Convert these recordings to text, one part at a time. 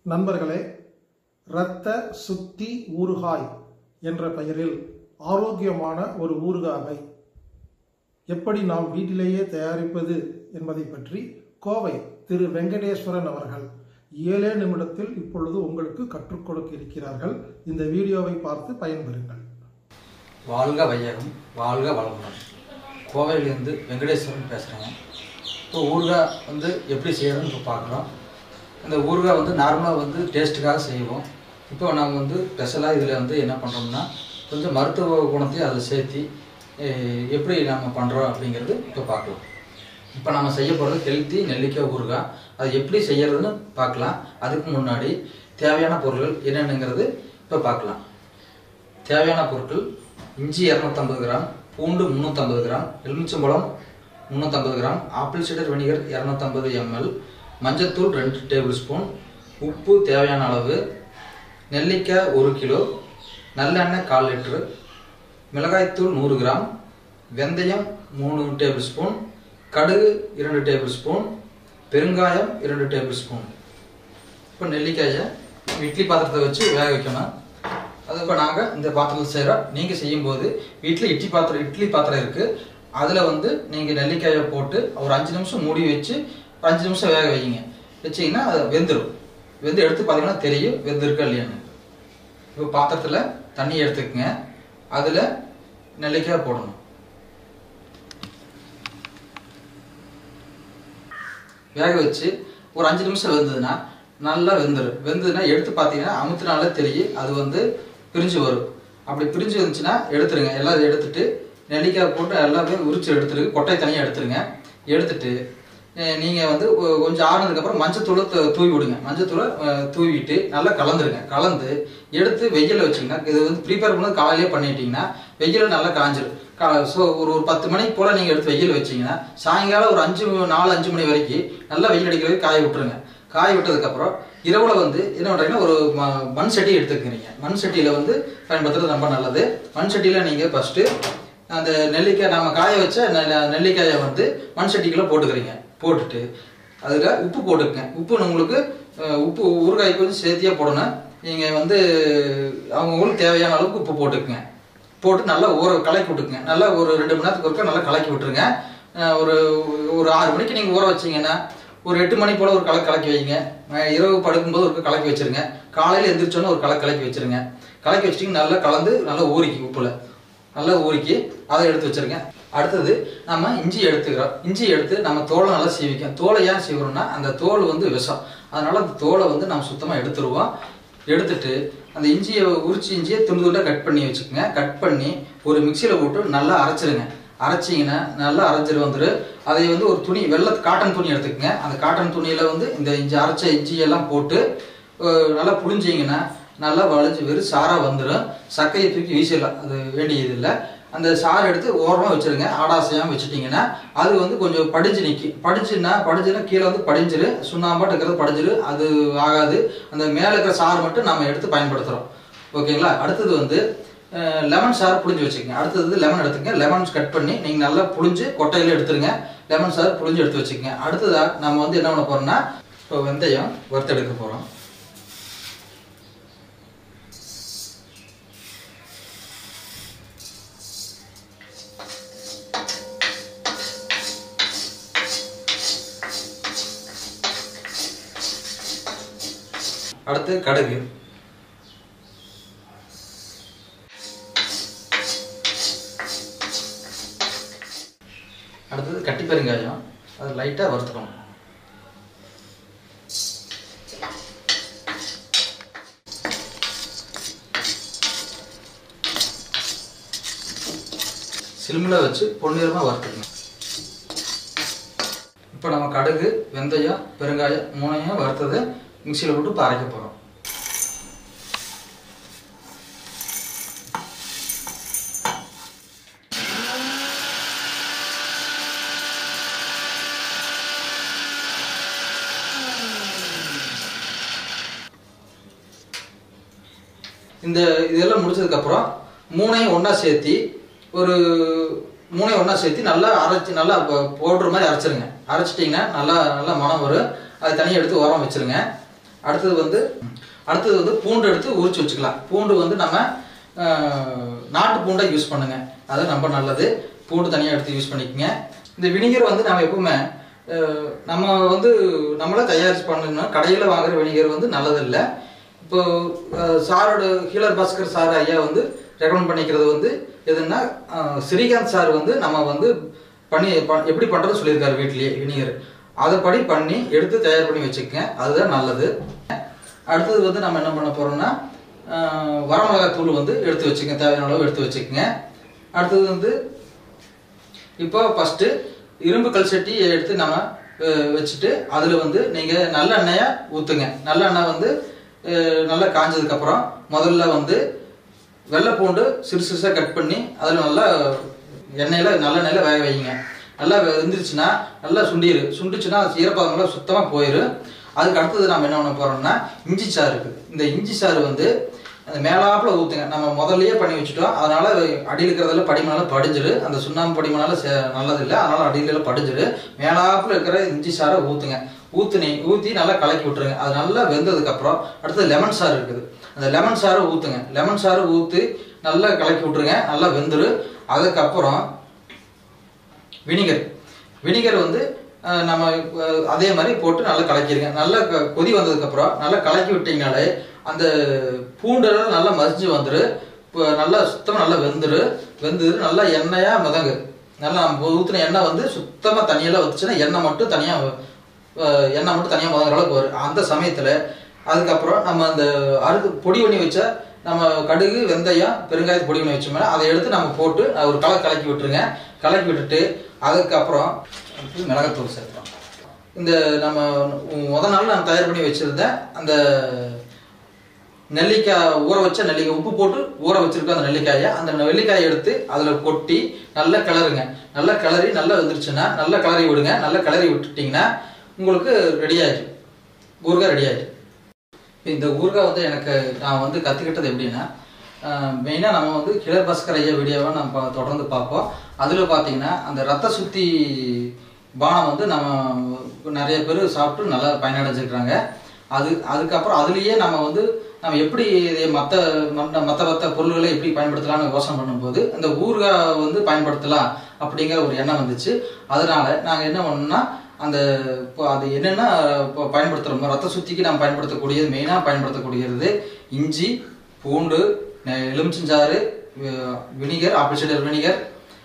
நண்பர்களே இரத்த சுத்தி ஊறுகாய் என்ற பெயரில் ஆரோக்கியமான ஒரு ஊறுகாவை எப்படி நாம் வீட்டிலேயே தயாரிப்பது என்பதை பற்றி கோவை திரு வெங்கடேஸ்வரன் அவர்கள் ஏழே நிமிடத்தில் இப்பொழுது உங்களுக்கு கற்றுக் கொடுக்க இருக்கிறார்கள் இந்த வீடியோவை பார்த்து பயன்பெறுங்கள் வாழ்க வையகம் வாழ்க வளமுடன் கோவையிலேருந்து வெங்கடேஸ்வரன் பேசுகிறேங்க இப்போ ஊறுகாய் வந்து எப்படி செய்யறதுன்னு இப்போ பார்க்குறோம் இந்த ஊறுகாய் வந்து நார்மலாக வந்து டேஸ்ட்டுக்காக செய்வோம் இப்போ நம்ம வந்து ஸ்பெஷலாக இதில் வந்து என்ன பண்ணுறோம்னா கொஞ்சம் மருத்துவ குணத்தையும் அதை சேர்த்தி eh, எப்படி நம்ம பண்ணுறோம் அப்படிங்கிறது இப்போ பார்க்கலாம் இப்போ நம்ம செய்ய போகிறது ஹெல்த்தி நெல்லிக்காய் ஊறுகாய் அது எப்படி செய்யறதுன்னு பார்க்கலாம் அதுக்கு முன்னாடி தேவையான பொருட்கள் என்னென்னங்கிறது இப்போ பார்க்கலாம் தேவையான பொருட்கள் இஞ்சி இரநூத்தம்பது கிராம் பூண்டு முந்நூற்றம்பது கிராம் எலுமிச்சம்பழம் முந்நூற்றம்பது கிராம் ஆப்பிள் சிடர் வினிகர் இரநூத்தம்பது எம்எல் மஞ்சத்தூள் ரெண்டு டேபிள் ஸ்பூன் உப்பு தேவையான அளவு நெல்லிக்காய் ஒரு கிலோ நல்லெண்ணெய் கால் லிட்ரு மிளகாய்த்தூள் நூறு கிராம் வெந்தயம் மூணு டேபிள் ஸ்பூன் கடுகு இரண்டு டேபிள் ஸ்பூன் பெருங்காயம் இரண்டு டேபிள் ஸ்பூன் இப்போ நெல்லிக்காயை இட்லி பாத்திரத்தை வச்சு வேக வைக்கணும் அது இப்போ நாங்கள் இந்த பாத்திரத்தில் செய்கிறோம் நீங்கள் செய்யும்போது வீட்டில் இட்லி பாத்திரம் இட்லி பாத்திரம் இருக்குது அதில் வந்து நீங்கள் நெல்லிக்காயை போட்டு ஒரு அஞ்சு நிமிஷம் மூடி வச்சு ஒரு அஞ்சு நிமிஷம் வேக வைங்க வச்சிங்கன்னா அது வெந்துடும் வெந்து எடுத்து பார்த்தீங்கன்னா தெரியும் வெந்திருக்கா இல்லையான்னு இப்போ பாத்திரத்தில் தண்ணி எடுத்துக்கங்க அதில் நெல்லிக்காய் போடணும் வேக வச்சு ஒரு அஞ்சு நிமிஷம் வெந்ததுன்னா நல்லா வெந்துடும் வெந்ததுன்னா எடுத்து பார்த்தீங்கன்னா அமுத்தினாலே தெரியும் அது வந்து பிரிஞ்சு வரும் அப்படி பிரிஞ்சு வந்துச்சுன்னா எடுத்துருங்க எல்லாம் எடுத்துட்டு நெல்லிக்காய் போட்டு எல்லாமே உரிச்சு எடுத்துரு கொட்டை தனியாக எடுத்துருங்க எடுத்துட்டு அஹ் நீங்க வந்து கொ- கொஞ்சம் ஆறுனதுக்கப்புறம் மஞ்சத்தூளை தூ- தூவி விடுங்க மஞ்சத்தூளை அஹ், தூவிட்டு நல்லா கலந்துருங்க கலந்து எடுத்து வெயில்ல வச்சிங்கன்னா இது வந்து ப்ரிப்பேர் பண்ணது காலையிலே பண்ணிட்டீங்கன்னா வெயில நல்லா காஞ்சிரும் ஸோ ஒரு ஒரு பத்து மணிக்கு போல நீங்க எடுத்து வெயில் வச்சீங்கன்னா சாயங்காலம் ஒரு அஞ்சு நாலு அஞ்சு மணி வரைக்கும் நல்லா வெயில் அடிக்கிற வரைக்கும் காய விட்டுருங்க காய விட்டதுக்கப்புறம் இரவுல வந்து என்ன பண்றீங்கன்னா ஒரு ம- மண் சட்டி எடுத்துக்கிறீங்க மண் சட்டியில வந்து பயன்படுத்துறது ரொம்ப நல்லது மண் சட்டியில நீங்க ஃபர்ஸ்ட் அந்த நெல்லிக்காய் நாம காய வச்ச நெ- நெல்லிக்காயை வந்து மண் சட்டிக்குள்ள போட்டுக்கிறீங்க போட்டுட்டு அதுல உப்பு போட்டுக்கங்க உப்பு உங்களுக்கு அஹ், உப்பு ஊறுகாய்க்கு வந்து சேர்த்தியா போடணும் நீங்க வந்து அவங்கவுங்களுக்கு தேவையான அளவுக்கு உப்பு போட்டுக்கங்க போட்டு நல்லா ஊற கலக்கி விட்டுக்குங்க நல்லா ஒரு ரெண்டு மணி நேரத்துக்கு ஒருக்கா நல்லா கலக்கி விட்டுருங்க அஹ், ஒரு ஒரு ஆறு மணிக்கு நீங்க ஊற வச்சீங்கன்னா ஒரு எட்டு மணி போல ஒரு கலக்கு கலக்கி வைங்க அஹ், இரவு படுக்கும்போது ஒரு கலக்கி வச்சிருங்க காலையில எந்திரிச்சோன்னே ஒரு கலக்கு கலக்கி வச்சிருங்க கலக்கி வச்சிட்டிங்க நல்லா கலந்து நல்லா ஊறிக்கி உப்புல நல்லா ஊறிக்கி அதை எடுத்து வச்சிருங்க அடுத்தது நம்ம இஞ்சி எடுத்துக்கிறோம் இஞ்சி எடுத்து நம்ம தோலை நல்லா சீவிக்கும் தோலை ஏன் சீவுறோம்னா அந்த தோல் வந்து விஷம் அதனால அந்த தோலை வந்து நம்ம சுத்தமாக எடுத்துருவோம் எடுத்துட்டு அந்த இஞ்சியை உரிச்சு இஞ்சியை துண்டு துண்டாக கட் பண்ணி வச்சுக்கோங்க கட் பண்ணி ஒரு மிக்சியில் போட்டு நல்லா அரைச்சிருங்க அரைச்சிங்கன்னா நல்லா அரைச்சிட்டு வந்துரு அதை வந்து ஒரு துணி வெள்ளை காட்டன் துணி எடுத்துக்கங்க அந்த காட்டன் துணியில வந்து இந்த இஞ்சி அரைச்ச இஞ்சி எல்லாம் போட்டு அஹ், நல்லா புழிஞ்சிங்கன்னா நல்லா வளைஞ்சு வெறும் சாராக வந்துடும் சக்கையை தூக்கி வீசிடலாம் அது வேண்டியது இல்லை அந்த சாறு எடுத்து ஓரமாக வச்சிருங்க ஆடாசையாக வச்சுட்டிங்கன்னா அது வந்து கொஞ்சம் படிஞ்சு நிற்கும் படிச்சுன்னா படிஞ்சுன்னா கீழே வந்து படிஞ்சிரு சுண்ணாம்பாட்டு இருக்கிறது படிஞ்சிரு அது ஆகாது அந்த மேலே இருக்கிற சாறு மட்டும் நம்ம எடுத்து பயன்படுத்துகிறோம் ஓகேங்களா அடுத்தது வந்து லெமன் சாறு புளிஞ்சு வச்சுக்கோங்க அடுத்தது லெமன் எடுத்துக்கங்க லெமன் கட் பண்ணி நீங்கள் நல்லா புளிஞ்சு கொட்டையில எடுத்துருங்க லெமன் சாறு புளிஞ்சு எடுத்து வச்சுக்கோங்க அடுத்ததா நம்ம வந்து என்ன பண்ண போறோம்னா இப்போ வெந்தயம் வறுத்தெடுக்க போகிறோம் அடுத்து கடுகு அடுத்தது கட்டி பெருங்காயம் அது லைட்டாக வறுத்துக்கணும் சிலுமில் வச்சு பொன்னிறமாக வறுத்துக்கணும் இப்போ நம்ம கடுகு வெந்தயம் பெருங்காயம் மூணையும் வறுத்ததை மிக்சியில் போட்டு இப்போ அரைக்க போகிறோம் இந்த இதெல்லாம் முடிச்சதுக்கப்புறம் மூணையும் ஒன்றா சேர்த்தி ஒரு மூணையும் ஒன்றா சேர்த்து நல்லா அரைச்சி நல்லா பவுடர் மாதிரி அரைச்சிருங்க அரைச்சிட்டிங்கன்னா நல்லா நல்லா மனம் வரும் அது தனியாக எடுத்து ஓரம் வச்சிருங்க அடுத்தது வந்து அடுத்தது வந்து பூண்டு எடுத்து உரிச்சு வச்சுக்கலாம் பூண்டு வந்து நம்ம ஆஹ், நாட்டு பூண்டை யூஸ் பண்ணுங்க அது ரொம்ப நல்லது பூண்டு தனியாக எடுத்து யூஸ் பண்ணிக்கங்க இந்த வினிகர் வந்து நம்ம எப்பவுமே ஆஹ், நம்ம வந்து நம்மளே தயாரிச்சு பண்ணணும் கடையில் வாங்குற வினிகர் வந்து நல்லதில்லை இப்போ ஆஹ், சாரோட ஹீலர் பாஸ்கர் சார் ஐயா வந்து ரெக்கமெண்ட் பண்ணிக்கிறது வந்து எதுன்னா ஆஹ், ஸ்ரீகாந்த் சார் வந்து நம்ம வந்து பண்ணி ப- எப்படி பண்ணுறது சொல்லியிருக்காரு வீட்லயே வினிகர் அதைப்படி பண்ணி எடுத்து தயார் பண்ணி வச்சுக்கங்க அதுதான் நல்லது அடுத்தது வந்து நம்ம என்ன பண்ண போறோம்னா ஆஹ், வரமிளகாய் தூள் வந்து எடுத்து வச்சுக்கங்க தேவையான அளவு எடுத்து வச்சுக்கங்க அடுத்தது வந்து இப்போ ஃபஸ்ட்டு இரும்பு கல் சட்டி எடுத்து நம்ம அஹ், வச்சுட்டு அதில் வந்து நீங்கள் நல்லெண்ணெயை ஊற்றுங்க நல்லெண்ணெய் வந்து அஹ், நல்லா காஞ்சதுக்கப்புறம் முதல்ல வந்து வெள்ளைப்பூண்டு சிறு சிறுசாக கட் பண்ணி அதில் நல்லா எண்ணெயில் நல்லெண்ணெயில் வேக வைங்க நல்லா வெந்துருச்சுன்னா நல்லா சுண்டிரு சுண்டுச்சுன்னா ஈரப்பதமெல்லாம் சுத்தமாக போயிரு அதுக்கு அடுத்தது நம்ம என்ன பண்ண போகிறோம்னா இஞ்சி சாறு இருக்குது இந்த இஞ்சி சாறு வந்து அந்த மேலாப்புல ஊற்றுங்க நம்ம முதல்லயே பண்ணி வச்சுட்டோம் அதனால அடியில் இருக்கிறதெல்லாம் படிமனால படிஞ்சிரு அந்த சுண்ணாம்பு படிமனால சே- நல்லதில்லை அதனால அடியில படிஞ்சிரு மேலாப்புல இருக்கிற இஞ்சி சாறை ஊற்றுங்க ஊற்றுனி ஊற்றி நல்லா கலக்கி விட்டுருங்க அது நல்லா வெந்ததுக்கு அப்புறம் அடுத்தது லெமன் சாறு இருக்குது அந்த லெமன் சாறை ஊற்றுங்க லெமன் சாறு ஊற்றி நல்லா கலக்கி விட்டுருங்க நல்லா வெந்துரு அதுக்கப்புறம் வினிகர் வினிகர் வந்து அஹ், நம்ம அஹ், அதே மாதிரி போட்டு நல்லா கலக்கிடுங்க நல்லா க- கொதி வந்ததுக்கப்புறம் நல்லா கலக்கி விட்டீங்கனாலே அந்த பூண்டெல்லாம் நல்லா மசிஞ்சு வந்துரு இப்போ நல்லா சுத்தமாக நல்லா வெந்துரு வெந்து நல்லா எண்ணெயாக மிதங்கு நல்லா நம்ம ஊற்றின எண்ணெய் வந்து சுத்தமாக தண்ணியெல்லாம் வச்சுன்னா எண்ணெய் மட்டும் தனியாக எண்ணெய் மட்டும் தனியாக முதங்குற அளவுக்கு வரும் அந்த சமயத்தில் அதுக்கப்புறம் நம்ம அந்த அறுத்து பொடி பண்ணி வச்ச நம்ம கடுகு வெந்தயம் பெருங்காயத்து பொடி பண்ணி வச்சோம்னா அதை எடுத்து நம்ம போட்டு ஒரு கலர் கலக்கி விட்டுருங்க கலக்கி விட்டுட்டு அதுக்கப்புறம் அடுத்து மிளகாத்தூள் சேர்த்தோம் இந்த நம்ம முத நாள் நான் தயார் பண்ணி வச்சிருந்தேன் அந்த நெல்லிக்காய் ஊற வச்ச நெல்லிக்காய் உப்பு போட்டு ஊற வச்சிருக்கோம் அந்த நெல்லிக்காயை அந்த நெல்லிக்காயை எடுத்து அதில் கொட்டி நல்லா கிளறுங்க நல்லா கிளறி நல்லா வெந்துருச்சுன்னா நல்லா கிளறி விடுங்க நல்லா கிளறி விட்டுட்டிங்கன்னா உங்களுக்கு ரெடி ஆயிடுச்சு ஊறுகாய் ரெடி ஆயிடுச்சு இப்ப இந்த ஊறுகாய் வந்து எனக்கு நான் வந்து கற்றுக்கிட்டது எப்படின்னா மெயினாக நம்ம வந்து கிளர் பாஸ்கர் ஐயா வீடியோவை நம்ம தொடர்ந்து பார்ப்போம் அதில் பார்த்தீங்கன்னா அந்த ரத்த சுத்தி பானம் வந்து நம்ம நிறைய பேர் சாப்பிட்டு நல்லா பயனடைஞ்சிருக்கிறாங்க அது அதுக்கப்புறம் அதுலேயே நம்ம வந்து நம்ம எப்படி மற்ற மற்ற மற்ற பொருள்களை எப்படி பயன்படுத்தலாம்னு யோசனை பண்ணும்போது அந்த ஊறுகாய் வந்து பயன்படுத்தலாம் அப்படிங்கிற ஒரு எண்ணம் வந்துச்சு அதனால நாங்கள் என்ன பண்ணோம்னா அந்த இப்போ அது என்னென்னா இப்போ பயன்படுத்துகிறோமோ ரத்த சுத்திக்கு நாம் பயன்படுத்தக்கூடியது மெயினாக பயன்படுத்தக்கூடியது இஞ்சி பூண்டு நெ- எலுமிச்சஞ்சாறு வி- வினிகர் ஆப்பிள் சைடர் வினிகர்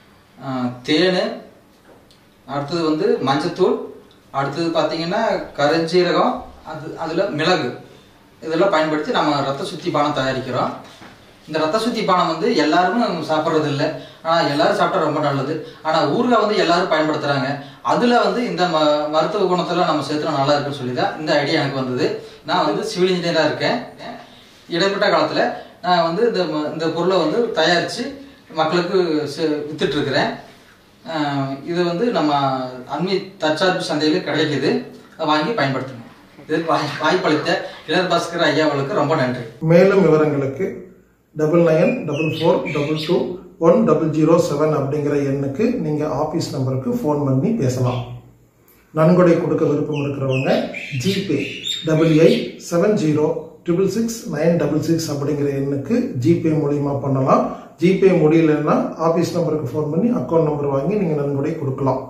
தேன் அடுத்தது வந்து மஞ்சத்தூள் அடுத்தது பார்த்தீங்கன்னா கருஞ்சீரகம் அது அதில் மிளகு இதெல்லாம் பயன்படுத்தி நம்ம ரத்த சுத்தி பானம் தயாரிக்கிறோம் இந்த ரத்த சுத்தி பானம் வந்து எல்லாருமே சாப்பிட்றது இல்லை ஆனால் எல்லாரும் சாப்பிட்டா ரொம்ப நல்லது ஆனால் ஊறுகாய் வந்து எல்லாரும் பயன்படுத்துகிறாங்க அதில் வந்து இந்த ம மருத்துவ குணத்தில் நம்ம சேர்த்துனா நல்லா இருக்குன்னு சொல்லி தான் இந்த ஐடியா எனக்கு வந்தது நான் வந்து சிவில் இன்ஜினியராக இருக்கேன் இடைப்பட்ட காலத்தில் நான் வந்து இந்த ம- இந்த பொருளை வந்து தயாரித்து மக்களுக்கு செ- வித்துட்டு இருக்கிறேன் ஆஹ் இது வந்து நம்ம அன்மி தற்சார்பு சந்தையில் கிடைக்குது அதை வாங்கி பயன்படுத்துங்க இதற்கு வாய் வாய்ப்பளித்த இளர் பாஸ்கர் ஐயா அவர்களுக்கு ரொம்ப நன்றி மேலும் விவரங்களுக்கு double nine double four double two one double zero seven அப்படிங்கிற எண்ணுக்கு நீங்கள் ஆஃபீஸ் நம்பருக்கு ஃபோன் பண்ணி பேசலாம் நன்கொடை கொடுக்க விருப்பம் இருக்கிறவங்க GPay double eight seven zero triple six nine double six அப்படிங்கிற எண்ணுக்கு ஜிபே மூலியமா பண்ணலாம் ஜிபே முடியலன்னா ஆஃபீஸ் நம்பருக்கு ஃபோன் பண்ணி அக்கௌண்ட் நம்பர் வாங்கி நீங்கள் நன்கொடை கொடுக்கலாம்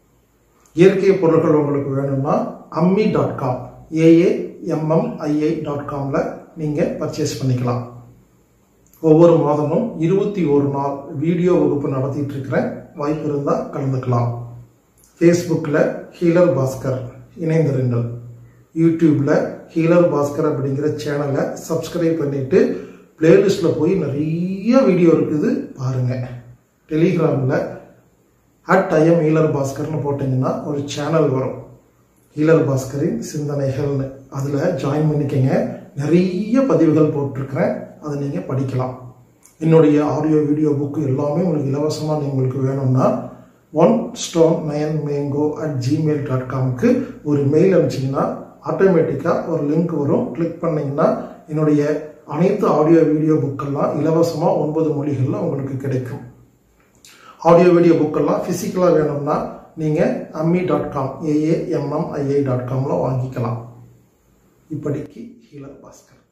இயற்கை பொருட்கள் உங்களுக்கு வேணும்னா Ammi dot com AAMMII dot காமில் நீங்கள் பர்ச்சேஸ் பண்ணிக்கலாம் ஒவ்வொரு மாதமும் இருபத்தி ஒரு நாள் வீடியோ வகுப்பு நடத்திட்டு இருக்கிறேன் வாய்ப்பு இருந்தால் கலந்துக்கலாம் ஃபேஸ்புக்கில் ஹீலர் பாஸ்கர் இணைந்திருங்கள் யூடியூப்பில் ஹீலர் பாஸ்கர் அப்படிங்கிற சேனலை சப்ஸ்கிரைப் பண்ணிட்டு பிளேலிஸ்ட்டில் போய் நிறைய வீடியோ இருக்குது பாருங்கள் டெலிகிராமில் அட் ஐஎம் ஹீலர் பாஸ்கர்னு போட்டிங்கன்னா ஒரு சேனல் வரும் ஹீலர் பாஸ்கரின் சிந்தனைகள்னு அதில் ஜாயின் பண்ணிக்கங்க நிறைய பதிவுகள் போட்டிருக்கிறேன் அதை நீங்கள் படிக்கலாம் என்னுடைய ஆடியோ வீடியோ புக்கு எல்லாமே உங்களுக்கு இலவசமாக உங்களுக்கு வேணும்னா one stone nine mango at Gmail dot காம்க்கு ஒரு மெயில் அனுப்பிச்சிங்கன்னா ஆட்டோமேட்டிக்காக ஒரு லிங்க் வரும் கிளிக் பண்ணிங்கன்னா என்னுடைய அனைத்து ஆடியோ வீடியோ புக்கெல்லாம் இலவசமாக ஒன்பது மொழிகளில் உங்களுக்கு கிடைக்கும் ஆடியோ வீடியோ புக்கெல்லாம் ஃபிசிக்கலாக வேணும்னா நீங்கள் Ammi dot com AAMMII dot காமில் வாங்கிக்கலாம் இப்படிக்கு ஹீலர் பாஸ்கர்